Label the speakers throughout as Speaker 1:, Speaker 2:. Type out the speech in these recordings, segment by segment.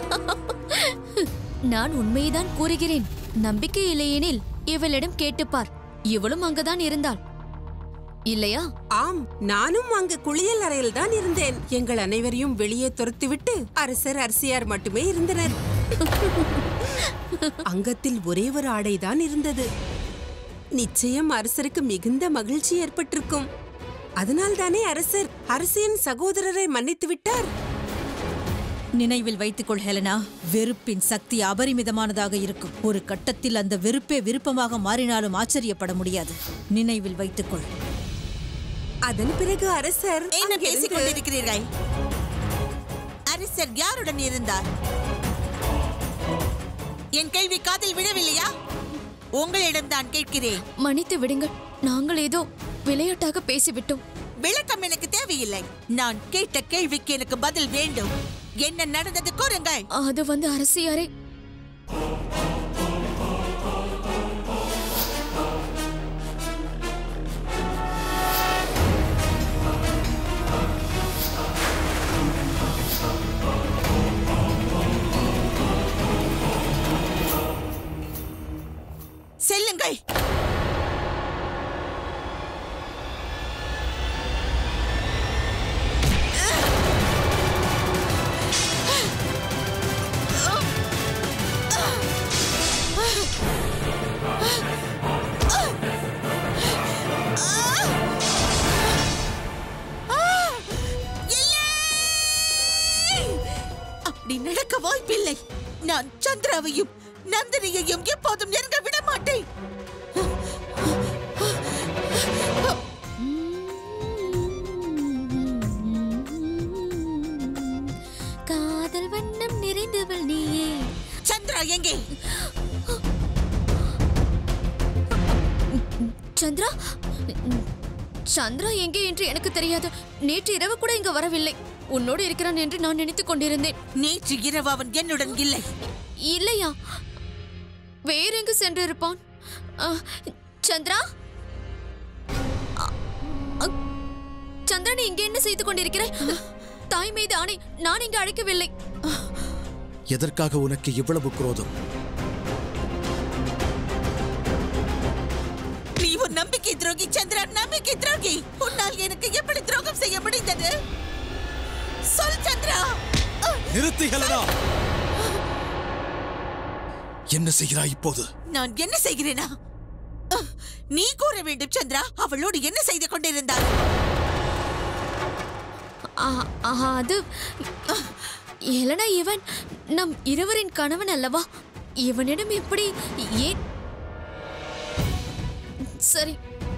Speaker 1: நான் உண்மையைதான் கூறுகிறேன் நம்பிக்கை இல்லையெனில் இவளிடம் கேட்டுப்பார் இவளும் அங்கதான் இருந்தாள் இல்லையா
Speaker 2: ஆம் நானும் அங்கு குளியல் அறையில் தான் இருந்தேன் எங்கள் அனைவரையும் வெளியே துரத்திவிட்டு அரசர் அரசியார் மட்டுமே இருந்தனர் அங்கத்தில் ஒரே ஒரு ஆடைதான் இருந்தது நிச்சயம் அரசருக்கு மிகுந்த மகிழ்ச்சி ஏற்பட்டிருக்கும் அதனால் தானே அரசர் அரசியின் சகோதரரை மன்னித்து விட்டார்
Speaker 3: நினைவில் வைத்துக்கொள் ஹெலனா வெறுப்பின் சக்தி அபரிமிதமானதாக இருக்கும் ஒரு கட்டத்தில் அந்த வெறுப்பே விருப்பமாக மாறினாலும் ஆச்சரியப்பட முடியாது நினைவில் வைத்துக்கொள்
Speaker 2: அதன் பிறகு அரசர்
Speaker 4: என்ன
Speaker 2: அங்கிருந்து-
Speaker 4: பேசிக் கொண்டிருக்கிறீர்கள் அரசர் யாருடன் இருந்தார் என் கேள்வி காதில் விழவில்லையா உங்களிடம் தான் கேட்கிறேன்
Speaker 1: மன்னித்து விடுங்கள் நாங்கள் ஏதோ விளையாட்டாக பேசிவிட்டோம்
Speaker 4: விளக்கம் எனக்கு தேவையில்லை நான் கேட்ட கேள்விக்கு எனக்கு பதில் வேண்டும் என்ன நடந்தது கூறுங்கள்
Speaker 1: அது வந்து அரசியாரே
Speaker 4: செல்லுங்கள் அப்படி நடக்க வாய்ப்பில்லை நான் சந்திராவையும் நந்தினியையும் எப்போதும் நெருங்க விட மாட்டேன்
Speaker 1: காதல் வண்ணம் நிறைந்தவள் நீயே
Speaker 4: சந்திரா எங்கே
Speaker 1: சந்திரா சந்திரா எங்கே என்று எனக்கு தெரியாது நேற்று இரவு கூட இங்க வரவில்லை உன்னோடு இருக்கிறான் என்று நான் நினைத்துக் கொண்டிருந்தேன்
Speaker 4: நேற்று இரவு அவன் என்னுடன் இல்லை
Speaker 1: இல்லையா வேறெங்கு சென்று இருப்பான் அ, சந்திரா அ, அ, சந்திரா நீ இங்கே என்ன செய்து கொண்டிருக்கிறாய் தாய் மீது ஆணை நான் இங்கு அழைக்கவில்லை
Speaker 5: எதற்காக உனக்கு இவ்வளவு குரோதம்
Speaker 4: நீ ஒரு நம்பிக்கை துரோகி சந்திரா நம்பிக்கை துரோகி உன்னால் எனக்கு எப்படி துரோகம் செய்ய முடிந்தது சொல் சந்திரா
Speaker 5: நிறுத்து ஹெலனா என்ன செய்கிறாய் இப்போது
Speaker 4: நான் என்ன செய்கிறேனா அஹ், நீ கூற வேண்டும் சந்திரா அவளோடு என்ன செய்து கொண்டிருந்தாள்
Speaker 1: அ, அ, அது எலனா இவன் நம் இருவரின் கணவன் அல்லவா இவனிடம் எப்படி ஏன் சரி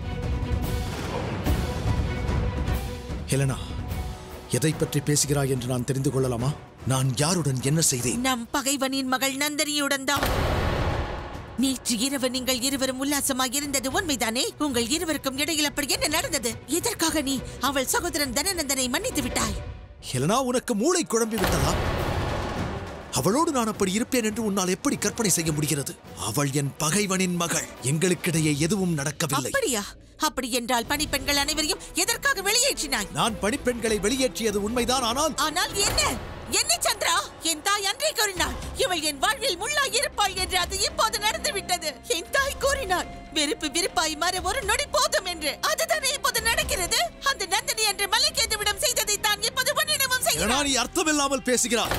Speaker 5: ஹெலனா எதை பற்றி பேசுகிறாய் என்று நான் தெரிந்து கொள்ளலாமா நான் யாருடன் என்ன செய்தேன்
Speaker 4: நம் பகைவனின் மகள் நந்தினியுடன் தான் நேற்று இரவு நீங்கள் இருவரும் உல்லாசமாக இருந்தது உண்மைதானே உங்கள் இருவருக்கும் இடையில் அப்படி என்ன நடந்தது எதற்காக நீ அவள் சகோதரன் தனநந்தனை மன்னித்து விட்டாய்
Speaker 5: ஹெலனா உனக்கு மூளை குழம்பி விட்டதா அவளோடு நான் அப்படி இருப்பேன் என்று உன்னால் எப்படி கற்பனை செய்ய முடிகிறது அவள் என் பகைவனின் மகள் எங்களுக்கிடையே எதுவும் நடக்கவில்லை
Speaker 4: அப்படியா அப்படி என்றால் பணிப்பெண்கள் அனைவரையும் எதற்காக வெளியேற்றினாய்
Speaker 5: நான் பணிப்பெண்களை வெளியேற்றியது உண்மைதான் ஆனால்
Speaker 4: ஆனால் என்ன என்ன சந்திரா என் தாய் அன்றே கூறினாள் இவள் என் வாழ்வில் முள்ளாய் இருப்பாள் என்று அது இப்போது நடந்து விட்டது என் தாய் கூறினாள் வெறுப்பு விருப்பாய் மாற ஒரு நொடி போதும் என்று அதுதானே இப்போது நடக்கிறது அந்த நந்தினி என்று மலைக்கேதுவிடம் செய்ததை தான் இப்போது உன்னிடமும்
Speaker 5: ஹெலனா
Speaker 4: செய்கிறாள்
Speaker 5: நீ அர்த்தமில்லாமல் பேசுகிறாய்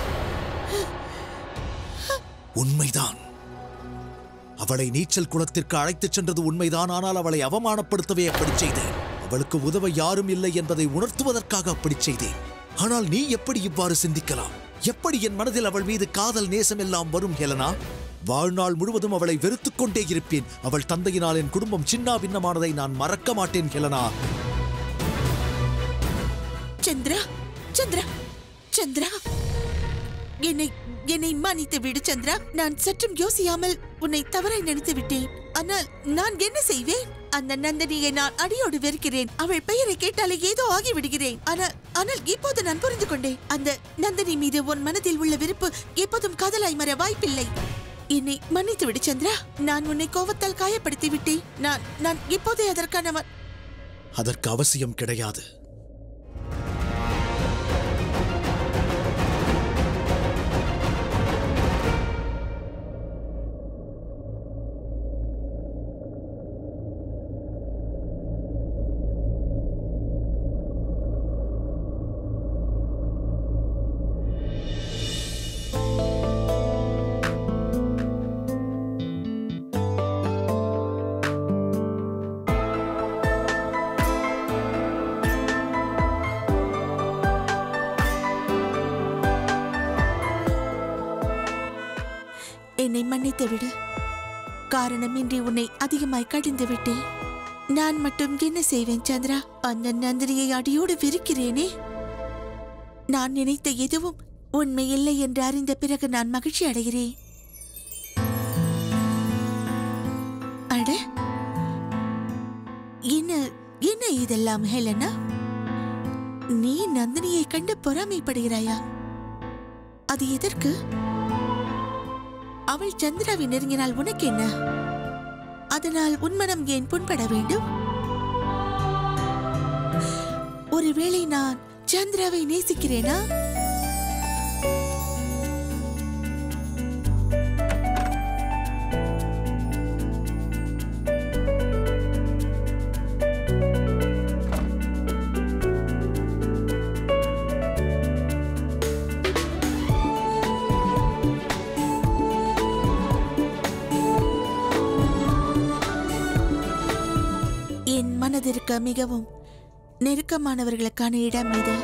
Speaker 5: உண்மைதான் அவளை நீச்சல் குளத்திற்கு அழைத்துச் சென்றது உண்மைதான் ஆனால் அவளை அவமானப்படுத்தவே அப்படி செய்தேன் அவளுக்கு உதவ யாரும் இல்லை என்பதை உணர்த்துவதற்காக அப்படி செய்தேன் ஆனால் நீ எப்படி இவ்வாறு சிந்திக்கலாம் எப்படி என் மனதில் அவள் மீது காதல் நேசம் எல்லாம் வரும் ஹெலனா வாழ்நாள் முழுவதும் அவளை வெறுத்துக் கொண்டே இருப்பேன் அவள் தந்தையினால் என் குடும்பம் சின்ன பின்னமானதை நான் மறக்க மாட்டேன் ஹெலனா
Speaker 4: சந்திரா சந்திரா சந்திரா என்னை என்னை மன்னித்து விடு சந்திரா நான் சற்றும் யோசியாமல் உன்னை தவறாய் நினைத்து விட்டேன் ஆனால் நான் என்ன செய்வேன் அந்த நந்தினியை நான் அடியோடு வெறுக்கிறேன் அவள் பெயரை கேட்டாலே ஏதோ ஆகிவிடுகிறேன் ஆனால் ஆனால் இப்போது நான் புரிந்து கொண்டேன் அந்த நந்தினி மீது உன் மனதில் உள்ள விருப்பு எப்போதும் காதலாய் மற வாய்ப்பில்லை என்னை மன்னித்து விடு சந்திரா நான் உன்னை கோபத்தால் காயப்படுத்தி விட்டேன் நான் நான் இப்போதே அதற்கான ம-
Speaker 5: அதற்கு அவசியம் கிடையாது
Speaker 4: என்னை மன்னித்து விடு காரணமின்றி உன்னை அதிகமாய் கடிந்து விட்டேன் நான் மட்டும் என்ன செய்வேன் சந்திரா அந்த நந்தினியை அடியோடு விரிக்கிறேனே நான் நினைத்த எதுவும் உண்மை இல்லை என்று அறிந்த பிறகு நான் மகிழ்ச்சி அடைகிறேன் அட என்ன என்ன இதெல்லாம் ஹெலனா நீ நந்தினியை கண்டு பொறாமைப்படுகிறாயா அது எதற்கு அவள் சந்திராவை நெருங்கினால் உனக்கு என்ன அதனால் உன் மனம் ஏன் புண்பட வேண்டும் ஒருவேளை நான் சந்திராவை நேசிக்கிறேனா என் மனதிற்கு மிகவும் நெருக்கமானவர்களுக்கான இடம் இது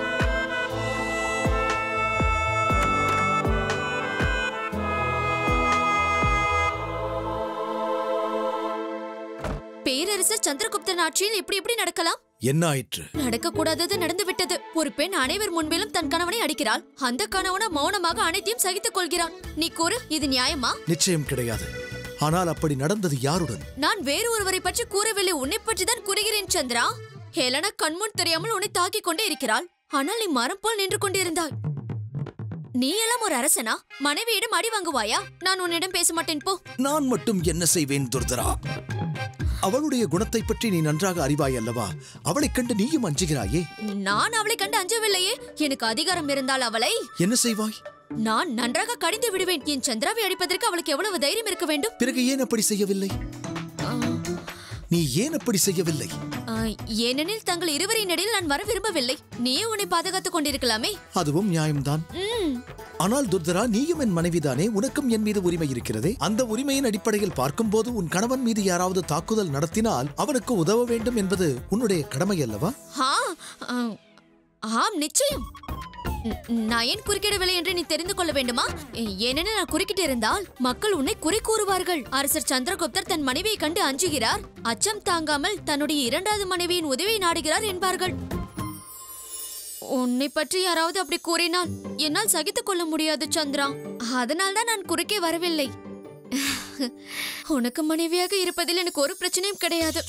Speaker 1: பேரரசர் சந்திரகுப்தன் ஆட்சியில் இப்படி இப்படி நடக்கலாம்
Speaker 5: என்ன ஆயிற்று
Speaker 1: நடக்கக்கூடாதது நடந்து விட்டது ஒரு பெண் அனைவர் முன்பிலும் தன் கணவனை அடிக்கிறாள் அந்த கணவன மௌனமாக அனைத்தையும் சகித்துக் கொள்கிறான் நீ கூறு இது நியாயமா
Speaker 5: நிச்சயம் கிடையாது ஆனால் அப்படி நடந்தது யாருடன்
Speaker 1: நான் வேறு ஒருவரை பற்றி கூறவில்லை உன்னை பற்றி தான் கூறுகிறேன் சந்திரா ஹேலனா கண்முன் தெரியாமல் உன்னை தாக்கிக் கொண்டே இருக்கிறாள் ஆனால் நீ மரம் போல் நின்று கொண்டிருந்தாய் நீ எல்லாம் ஒரு அரசனா மனைவியிடம் அடி வாங்குவாயா நான் உன்னிடம் பேச மாட்டேன் போ
Speaker 5: நான் மட்டும் என்ன செய்வேன் துர்தரா அவளுடைய குணத்தை பற்றி நீ நன்றாக அறிவாய் அல்லவா அவளைக் கண்டு நீயும் அஞ்சுகிறாயே
Speaker 1: நான் அவளை கண்டு அஞ்சவில்லையே எனக்கு அதிகாரம் இருந்தால் அவளை
Speaker 5: என்ன செய்வாய்
Speaker 1: நான் நன்றாக கடிந்து விடுவேன் என் சந்திராவை அடிப்பதற்கு அவளுக்கு எவ்வளவு தைரியம் இருக்க வேண்டும்
Speaker 5: பிறகு ஏன் அப்படி செய்யவில்லை
Speaker 1: ஆ,
Speaker 5: நீ ஏன் அப்படி செய்யவில்லை
Speaker 1: ஆ, ஏனெனில் தங்கள் இருவரின் இடையில் நான் வர விரும்பவில்லை நீயே உன்னை பாதுகாத்துக் கொண்டிருக்கலாமே
Speaker 5: அதுவும் நியாயம்தான்
Speaker 1: ம்
Speaker 5: ஆனால் துர்தரா நீயும் என் மனைவிதானே உனக்கும் என் மீது உரிமை இருக்கிறதே அந்த உரிமையின் அடிப்படையில் பார்க்கும்போது உன் கணவன் மீது யாராவது தாக்குதல் நடத்தினால் அவனுக்கு உதவ வேண்டும் என்பது உன்னுடைய கடமை அல்லவா
Speaker 1: ஆ, ஆ, ஆம் நிச்சயம் ந- நான் ஏன் குறுக்கிடவில்லை என்று நீ தெரிந்து கொள்ள வேண்டுமா ஏனெனில் நான் குறுக்கிட்டு இருந்தால் மக்கள் உன்னை குறை கூறுவார்கள் அரசர் சந்திரகுப்தர் தன் மனைவியை கண்டு அஞ்சுகிறார் அச்சம் தாங்காமல் தன்னுடைய இரண்டாவது மனைவியின் உதவியை நாடுகிறார் என்பார்கள் உன்னை பற்றி யாராவது அப்படி கூறினால் என்னால் சகித்துக் கொள்ள முடியாது சந்திரா அதனால் தான் நான் குறுக்கே வரவில்லை உனக்கு மனைவியாக இருப்பதில் எனக்கு ஒரு பிரச்சனையும் கிடையாது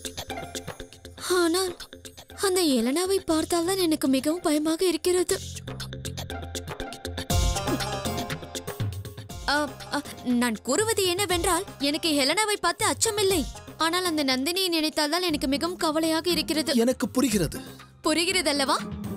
Speaker 1: ஆனால் அந்த எலனாவை பார்த்தால்தான் எனக்கு மிகவும் பயமாக இருக்கிறது அ, அ, நான் கூறுவது என்னவென்றால் எனக்கு ஹெலனாவை பார்த்து அச்சமில்லை ஆனால் அந்த நந்தினியை நினைத்தால்தான் எனக்கு மிகவும் கவலையாக இருக்கிறது
Speaker 5: எனக்கு புரிகிறது
Speaker 1: புரிகிறதல்லவா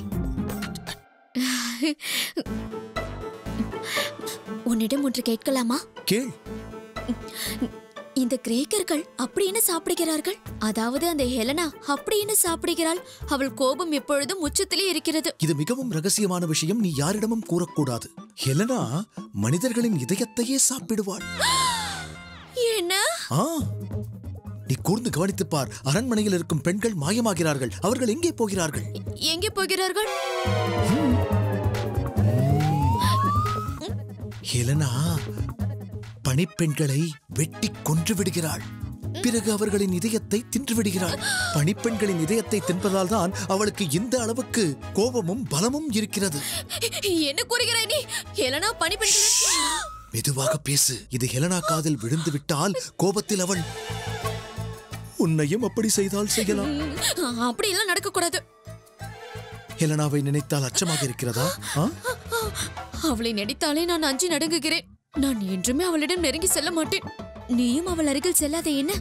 Speaker 1: உன்னிடம் ஒன்று கேட்கலாமா
Speaker 5: கேள்
Speaker 1: இந்த கிரேக்கர்கள் அப்படி என்ன சாப்பிடுகிறார்கள் அதாவது அந்த ஹெலனா அப்படி என்ன சாப்பிடுகிறாள் அவள் கோபம் எப்பொழுதும் உச்சத்திலே இருக்கிறது
Speaker 5: இது மிகவும் ரகசியமான விஷயம் நீ யாரிடமும் கூறக்கூடாது ஹெலனா மனிதர்களின் இதயத்தையே சாப்பிடுவாள்
Speaker 1: என்ன
Speaker 5: ஆ நீ கூர்ந்து கவனித்துப் பார் அரண்மனையில் இருக்கும் பெண்கள் மாயமாகிறார்கள் அவர்கள் எங்கே போகிறார்கள்
Speaker 1: எங்கே போகிறார்கள்
Speaker 5: ஹெலனா பணிப்பெண்களை வெட்டி கொன்று விடுகிறாள் பிறகு அவர்களின் இதயத்தை தின்று விடுகிறாள் பணிப்பெண்களின் இதயத்தை தின்பதால் தான் அவளுக்கு இந்த அளவுக்கு கோபமும் பலமும் இருக்கிறது
Speaker 1: என்ன கூறுகிறாய் நீ ஹெலனா பணிபெண்கள்
Speaker 5: மெதுவாக பேசு இது ஹெலனா காதில் விழுந்து விட்டால் கோபத்தில் அவள் உன்னையும் அப்படி செய்தால் செய்யலாம்
Speaker 1: அப்படி எல்லாம் நடக்க கூடாது
Speaker 5: ஹெலனாவை நினைத்தால் அச்சமாக இருக்கிறதா ஆ?
Speaker 1: அவளை நடித்தாலே நான் அஞ்சி நடுங்குகிறேன் நான் என்றுமே அவளிடம் நெருங்கி செல்ல மாட்டேன் நீயும் அவள் அருகில் செல்லாத என்ன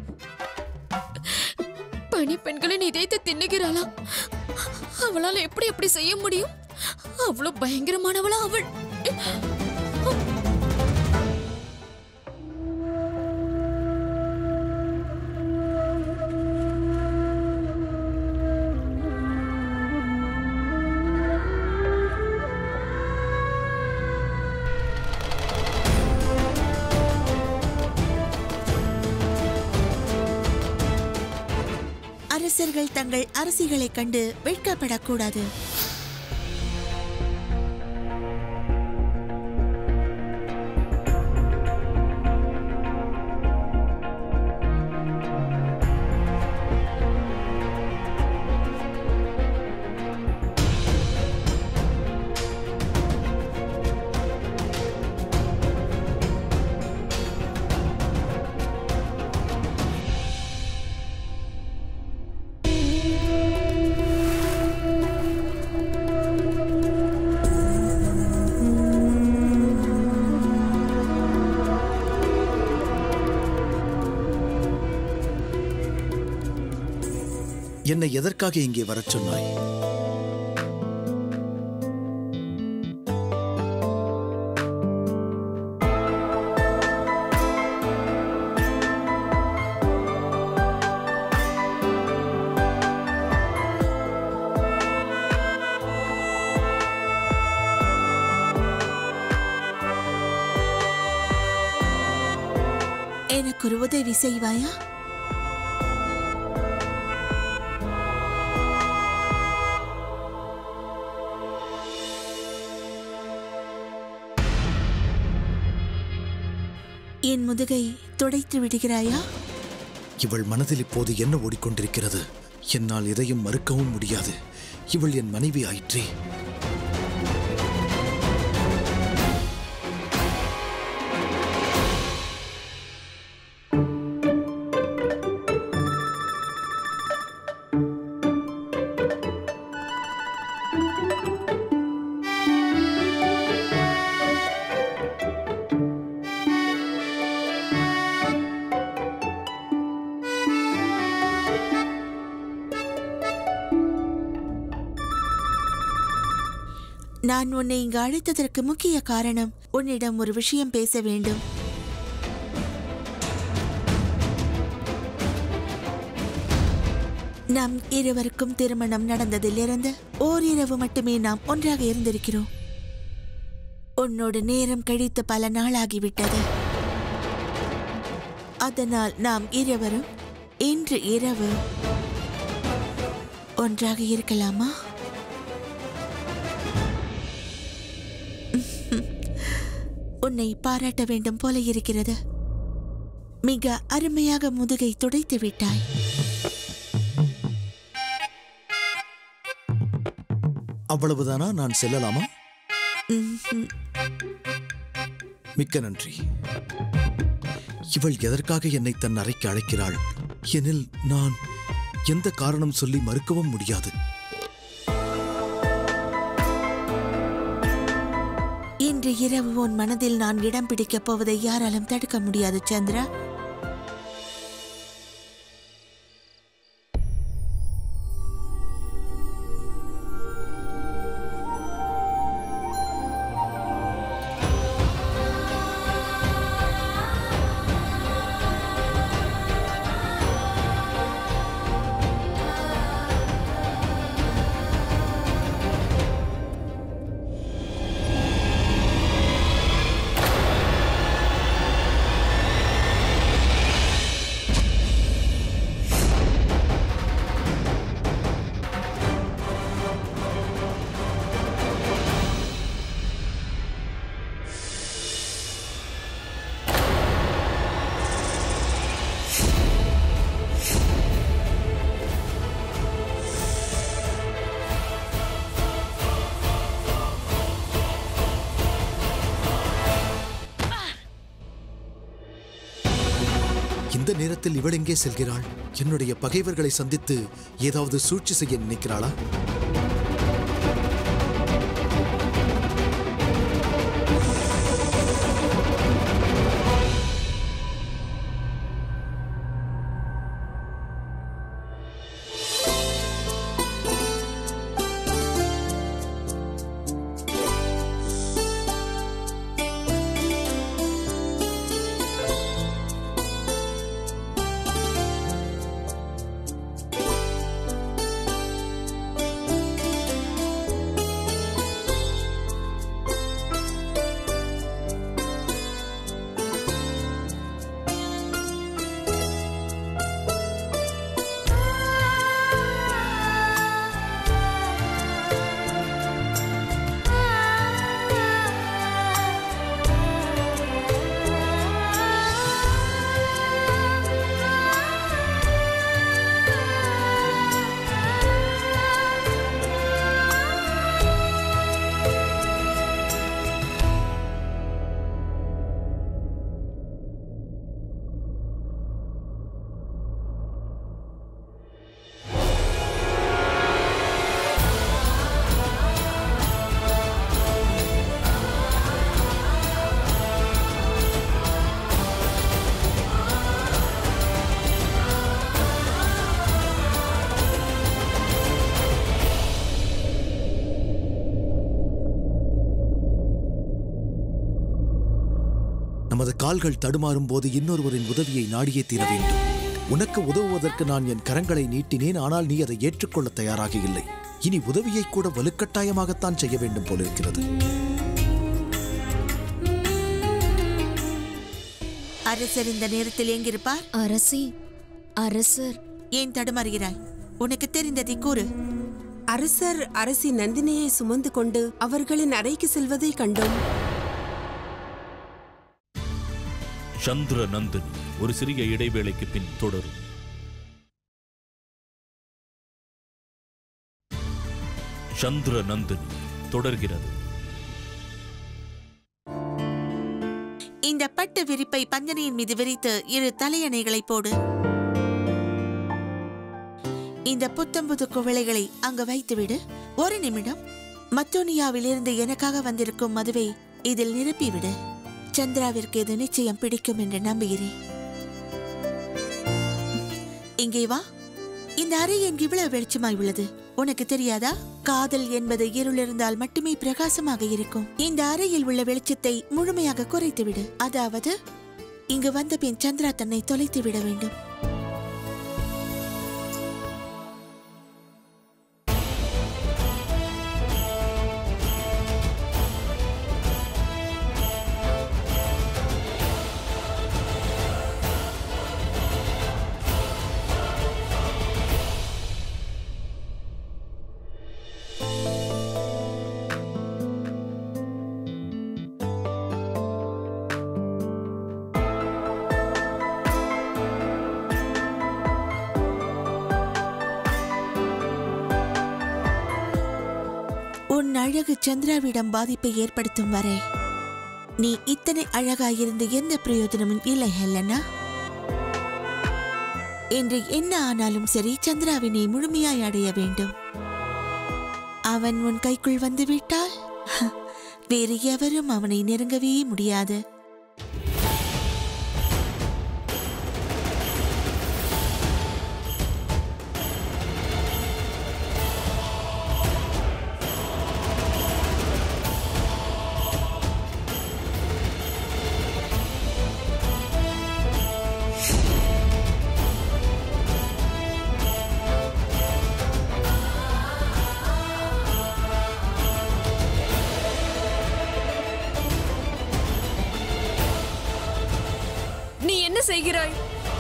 Speaker 1: பனி பெண்களின் இதயத்தை தின்னுகிறாளா அவளால் எப்படி அப்படி செய்ய முடியும் அவ்வளவு பயங்கரமானவளா அவள்
Speaker 4: அரசர்கள் தங்கள் அரசிகளைக் கண்டு வெட்கப்படக்கூடாது
Speaker 5: என்னை எதற்காக இங்கே வரச் சொன்னாய்
Speaker 4: எனக்கு ஒரு உதவி செய்வாயா என் முதுகை துடைத்து விடுகிறாயா
Speaker 5: இவள் மனதில் இப்போது என்ன ஓடிக்கொண்டிருக்கிறது என்னால் எதையும் மறுக்கவும் முடியாது இவள் என் மனைவி ஆயிற்றே
Speaker 4: நான் உன்னை இங்கு அழைத்ததற்கு முக்கிய காரணம் உன்னிடம் ஒரு விஷயம் பேச வேண்டும் நம் இருவருக்கும் திருமணம் நடந்ததிலிருந்து ஓரிரவு மட்டுமே நாம் ஒன்றாக இருந்திருக்கிறோம் உன்னோடு நேரம் கழித்து பல நாளாகிவிட்டது அதனால் நாம் இருவரும் இன்று இரவு ஒன்றாக இருக்கலாமா உன்னை பாராட்ட வேண்டும் போல இருக்கிறது மிக அருமையாக முதுகை துடைத்து விட்டாய்
Speaker 5: அவ்வளவுதானா நான் செல்லலாமா
Speaker 4: ம்ஹும்.
Speaker 5: மிக்க நன்றி இவள் எதற்காக என்னை தன் அறைக்கு அழைக்கிறாள் எனில் நான் எந்த காரணம் சொல்லி மறுக்கவும் முடியாது
Speaker 4: இன்று இரவு உன் மனதில் நான் இடம் பிடிக்கப் போவதை யாராலும் தடுக்க முடியாது சந்திரா
Speaker 5: இந்த நேரத்தில் இவள் எங்கே செல்கிறாள் என்னுடைய பகைவர்களை சந்தித்து ஏதாவது சூழ்ச்சி செய்ய நினைக்கிறாளா நமது கால்கள் தடுமாறும் போது இன்னொருவரின் உதவியை நாடியே தீர வேண்டும் உனக்கு உதவுவதற்கு நான் என் கரங்களை நீட்டினேன் ஆனால் நீ அதை ஏற்றுக்கொள்ள தயாராக இல்லை இனி உதவியை கூட வலுக்கட்டாயமாகத்தான் செய்ய வேண்டும் போலிருக்கிறது
Speaker 4: அரசர் இந்த நேரத்தில் எங்கிருப்பார்
Speaker 1: அரசி அரசர்
Speaker 4: ஏன் தடுமாறுகிறாய் உனக்கு தெரிந்ததை கூறு
Speaker 2: அரசர் அரசி நந்தினியை சுமந்து கொண்டு அவர்களின் அறைக்கு செல்வதை கண்டோம்
Speaker 6: சந்திர நந்தினி ஒரு சிறிய இடைவேளைக்கு பின் தொடரும் சந்திர நந்தினி தொடர்கிறது
Speaker 4: இந்த பட்டு விரிப்பை பஞ்சனையின் மீது விரித்து இரு தலையணைகளை போடு இந்த புத்தம்புது குவளைகளை அங்கு வைத்துவிடு ஒரு நிமிடம் மத்தோனியாவிலிருந்து எனக்காக வந்திருக்கும் மதுவை இதில் நிரப்பிவிடு சந்திராவிற்கு இது நிச்சயம் பிடிக்கும் என்று நம்புகிறேன் இங்கே வா இந்த அறை எங்கு இவ்வளவு வெளிச்சமாய் உள்ளது உனக்கு தெரியாதா காதல் என்பது இருள் இருந்தால் மட்டுமே பிரகாசமாக இருக்கும் இந்த அறையில் உள்ள வெளிச்சத்தை முழுமையாக குறைத்துவிடு அதாவது இங்கு வந்த பின் சந்திரா தன்னை தொலைத்து விட வேண்டும் உன் அழகு சந்திராவிடம் பாதிப்பை ஏற்படுத்தும் வரை நீ இத்தனை அழகாயிருந்து எந்த பிரயோஜனமும் இல்லை ஹெல்லனா என்று என்ன ஆனாலும் சரி சந்திராவினை முழுமையாய் அடைய வேண்டும் அவன் உன் கைக்குள் வந்து விட்டால் வேறு எவரும் அவனை நெருங்கவே முடியாது
Speaker 1: நீ என்ன செய்கிறாய்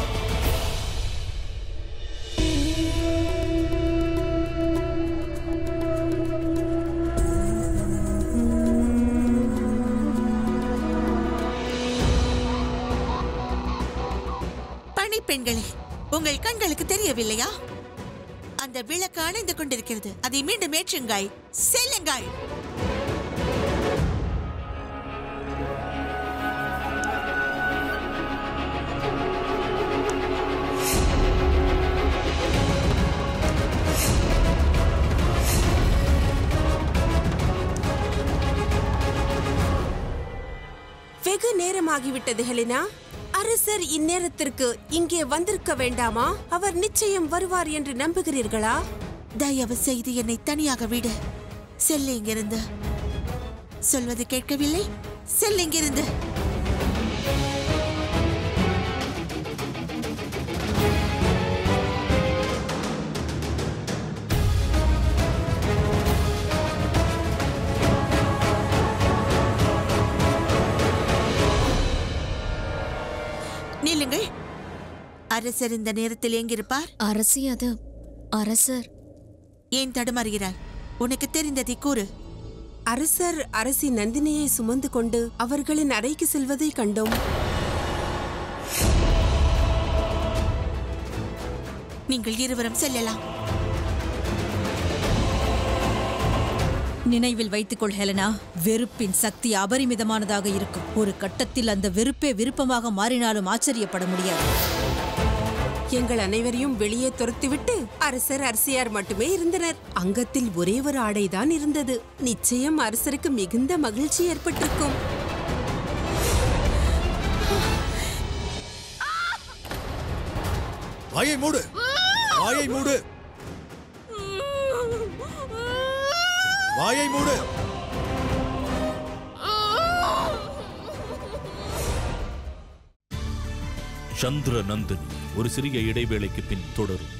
Speaker 4: பணிப்பெண்களே உங்கள் கண்களுக்கு தெரியவில்லையா அந்த விளக்கு அணைந்து கொண்டிருக்கிறது அதை மீண்டும் ஏற்றுங்காய் செல்லுங்காய்
Speaker 2: வெகு நேரமாகிவிட்டது ஹெலினா அரசர் இந்நேரத்திற்கு இங்கே வந்திருக்க வேண்டாமா அவர் நிச்சயம் வருவார் என்று நம்புகிறீர்களா
Speaker 4: தயவு செய்து என்னை தனியாக விடு செல்லு இங்கிருந்து சொல்வது கேட்கவில்லை செல்லு இங்கிருந்து நில்லுங்கள் அரசர் இந்த நேரத்தில் எங்கிருப்பார்
Speaker 1: அரசி அது அரசர்
Speaker 4: ஏன் தடுமாறுகிறாய் உனக்கு தெரிந்ததை கூறு
Speaker 2: அரசர் அரசி நந்தினியை சுமந்து கொண்டு அவர்களின் அறைக்கு செல்வதை கண்டோம்
Speaker 4: நீங்கள் இருவரும் செல்லலாம்
Speaker 3: நினைவில் வைத்துக்கொள் ஹெலனா வெறுப்பின் சக்தி அபரிமிதமானதாக இருக்கும் ஒரு கட்டத்தில் அந்த வெறுப்பே விருப்பமாக மாறினாலும் ஆச்சரியப்பட முடியாது
Speaker 2: எங்கள் அனைவரையும் வெளியே துரத்திவிட்டு அரசர் அரசியார் மட்டுமே இருந்தனர் அங்கத்தில் ஒரே ஒரு ஆடைதான் இருந்தது நிச்சயம் அரசருக்கு மிகுந்த மகிழ்ச்சி ஏற்பட்டிருக்கும்
Speaker 5: வாயை மூடு வாயை மூடு வாயை மூடு
Speaker 6: சந்திர நந்தினி ஒரு சிறிய இடைவேளைக்கு பின் தொடரும்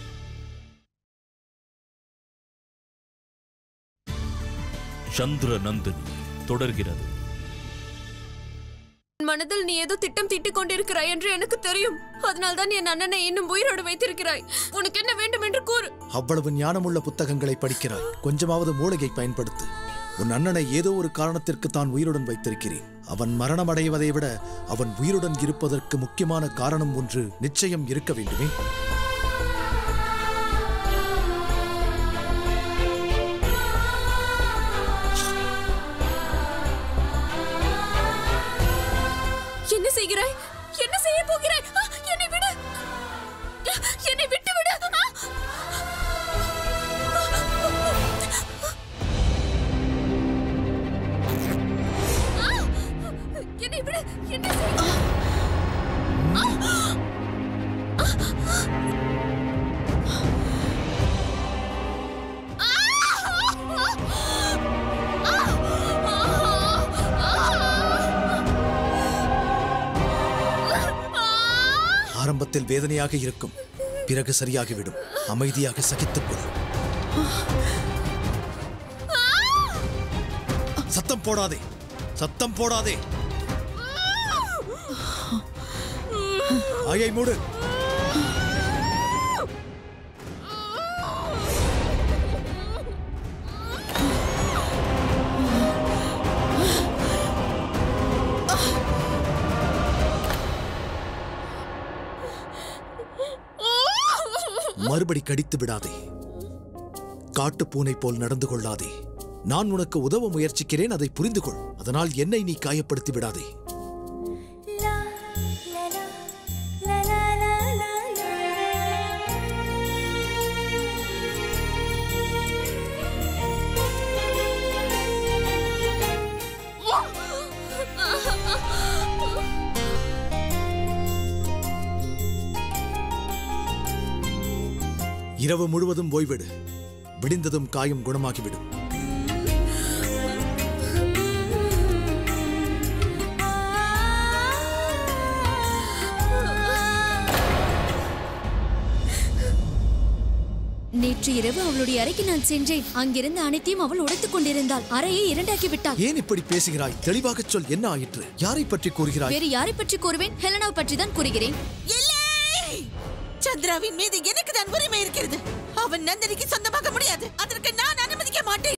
Speaker 6: சந்திர நந்தினி தொடர்கிறது
Speaker 1: என் மனதில் நீ ஏதோ திட்டம் தீட்டிக் கொண்டிருக்கிறாய் என்று எனக்கு தெரியும் அதனால்தான் என் அண்ணனை இன்னும் உயிரோடு வைத்திருக்கிறாய் உனக்கு என்ன வேண்டும் என்று கூறு
Speaker 5: அவ்வளவு ஞானமுள்ள புத்தகங்களை படிக்கிறாய் கொஞ்சமாவது மூளையை பயன்படுத்து உன் அண்ணனை ஏதோ ஒரு காரணத்திற்கு தான் உயிருடன் வைத்திருக்கிறேன் அவன் மரணம் அடைவதை விட அவன் உயிருடன் இருப்பதற்கு முக்கியமான காரணம் ஒன்று நிச்சயம் இருக்க வேண்டுமே
Speaker 1: என்ன செய்கிறாய் என்ன செய்ய போகிறாய் ஆ, என்னை விடு என்னை விட்டு விடு ஆ! ஆ! என்னை விடு என்ன செய்ய
Speaker 5: ஆரம்பத்தில் வேதனையாக இருக்கும் பிறகு சரியாகிவிடும் அமைதியாக சகித்துக் கொள் சத்தம் போடாதே சத்தம் போடாதே ஆயை மூடு மறுபடி கடித்து விடாதே காட்டுப்பூனை போல் நடந்து கொள்ளாதே நான் உனக்கு உதவ முயற்சிக்கிறேன் அதை புரிந்து கொள் அதனால் என்னை நீ காயப்படுத்தி விடாதே இரவு முழுவதும் ஓய்விடு விடிந்ததும் காயம் குணமாகிவிடும்
Speaker 1: நேற்று இரவு அவளுடைய அறைக்கு நான் சென்றேன் அங்கிருந்த அனைத்தையும் அவள் உடைத்துக் கொண்டிருந்தாள் அறையை இரண்டாக்கி விட்டாள்
Speaker 5: ஏன் இப்படி பேசுகிறாய் தெளிவாகச் சொல் என்ன ஆயிற்று யாரை பற்றி கூறுகிறாய்
Speaker 1: வேறு யாரை பற்றி கூறுவேன் ஹெலனாவை பற்றி தான் கூறுகிறேன்
Speaker 4: இல்லை சந்திராவின் மீது எனக்கு தான் உரிமை இருக்கிறது அவன் நந்தினிக்கு சொந்தமாக முடியாது அதற்கு நான் அனுமதிக்க மாட்டேன்